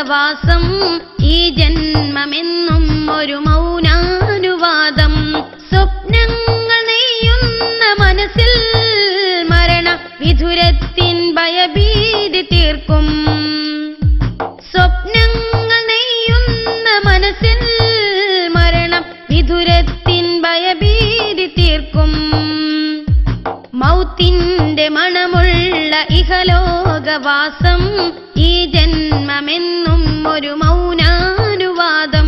ഇഹലോകവാസം ഈ ജന്മമെന്നും ഒരു മൗനാനുവാദം സ്വപ്നങ്ങൾ നെയ്യുന്ന മനസ്സിൽ മരണ വിധുരത്തിൻ ഭയഭീതി തീർക്കും സ്വപ്നങ്ങൾ നെയ്യുന്ന മനസ്സിൽ മരണം വിധുരത്തിൻ ഭയഭീതി തീർക്കും മൗത്തിൻ്റെ മണമുള്ള ഇഹലോകവാസം ഈ ജന്മമെന്നും ഒരു മൗനാനുവാദം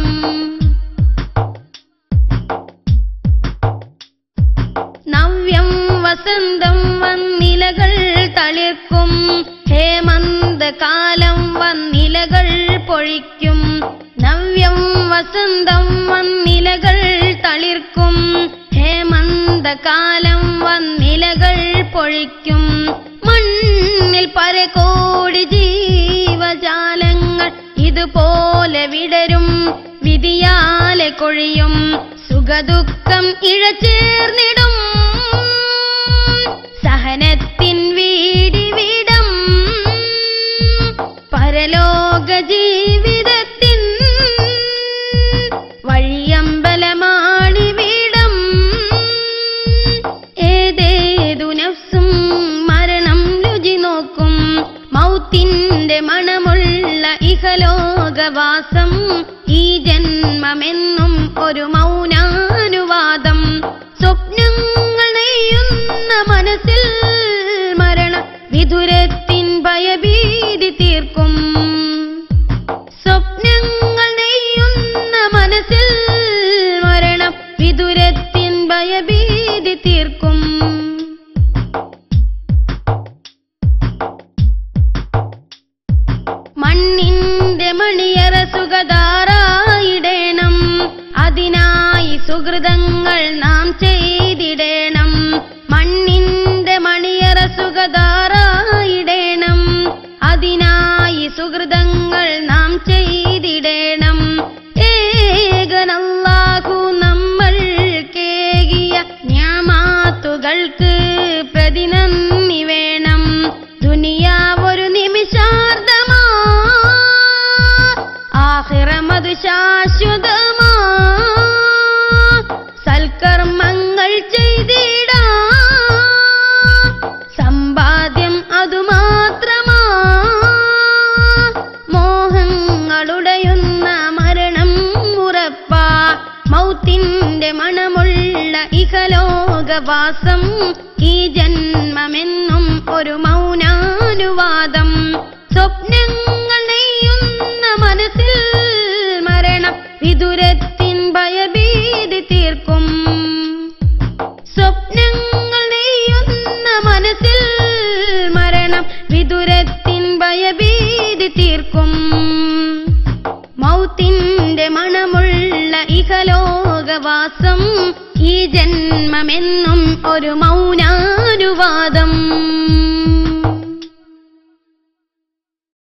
നവ്യം വസന്തം വന്നിലകൾ തളിർക്കും ഹേമന്ത കാലം വന്നിലകൾ പൊഴിക്കും നവ്യം വസന്തം വന്നിലകൾ തളിർക്കും ഹേമന്ത കാലം വന്നിലകൾ പൊഴിക്കും മണ്ണിൽ പരകോടി ജീവജാലങ്ങൾ ഇതുപോലെ വിടരും വിധിയാലെ കൊഴിയും സുഖദുഃഖം ഇഴചേർന്നിടും സഹനത്തിൻ വീടിവിടം പരലോക ജീവിതത്തിൻ വഴിയമ്പലമാണിവിടം ഏതേതു നഫ്സും മരണം രുചി നോക്കും മൗത്തിൻ്റെ മണമുള്ള ഇഹലോകവാസം ഈ ജന്മമെന്നും ഒരു മൗനാനുവാദം സ്വപ്നങ്ങൾ നെയ്യുന്ന മനസ്സിൽ മരണ വിധുരത്തിൻ ഭയഭീതി തീർക്കും സ്വപ്നങ്ങൾ നെയ്യുന്ന മനസ്സിൽ മരണം വിദുരത്തിൻ ഭയഭീതി തീർക്കും മണ്ണിന്റെ മണിയറ സുഖതാറായിടേണം അതിനായി സുഹൃതങ്ങൾ നാം ചെയ്തിടേണം മണ്ണിന്റെ മണിയറ സുഖതാറായിടേണം അതിനായി സുഹൃതങ്ങൾ നാം ചെയ്തിടേണം ഏകനല്ലാഹു നമ്മൾ കേകിയ ഞാമാത്തുകൾക്ക് പ്രതിനന്ദി വേണം ദുനിയാവൊരു നിമിഷാർദ്ധമാ ആഹിറമതു ശാശ്വതമാ സൽക്കർമ്മങ്ങൾ ചെയ്തിടാ സമ്പാദ്യം അതുമാത്രമാ മോഹങ്ങളുടയുന്ന മരണം ഉറപ്പാ മൗത്തിൻ്റെ മണമുള്ള ഇഹലോകവാസം ഈ ജന്മമെന്നും ഒരു മൗനാനുവാദം സ്വപ്നങ്ങൾ നെയ്യുന്ന മനസ്സിൽ മരണം വിദുരത്തിൻ ഭയഭീതി തീർക്കും സ്വപ്നങ്ങൾ നെയ്യുന്ന മനസ്സിൽ മരണം വിദുരത്തിൻ ഭയഭീതി തീർക്കും മൗത്തിൻ്റെ മണമുള്ള ഇഹലോകവാസം ഈ ജന്മമെന്നും ഒരു മൗനാനുവാദം